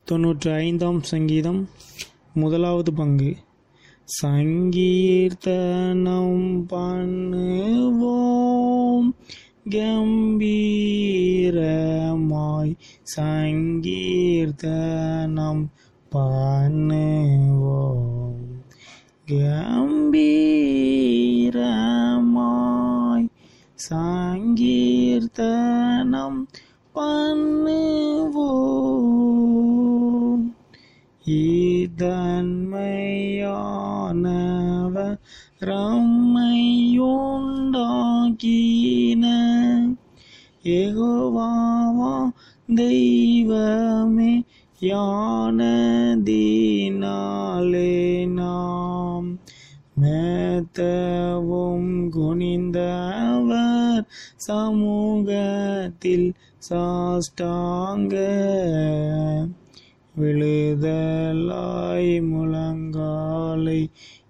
தொன்னூற்றி ஐந்தாம் சங்கீதம் முதலாவது பங்கு சங்கீர்த்தனம் பண்ணுவோம் கம்பீரமாய் சங்கீர்த்தனம் பண்ணுவோம் கம்பீரமாய் சங்கீர்த்தனம் பண்ணுவோம் இதன்மையானவர் ரம்மையுண்டாக்கின எகோவாவா தெய்வமே யானதினாலே நாம் மேத்தவும் குனிந்தவர் சமூகத்தில் சாஷ்டாங்க விழுதலாய் முழங்காலை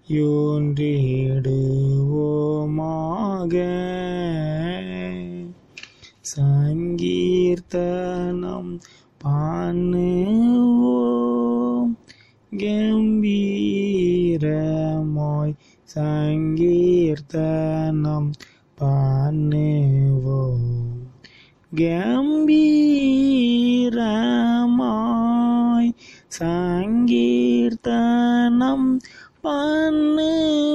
யோன்றிடுவோமாக சங்கீர்த்தனம் பண்ணுவோம் கம்பீரமாய் சங்கீர்த்தனம் பண்ணுவோம் கம்பீரமாய் சங்கீர்த்தனம் பண்ணுவோம்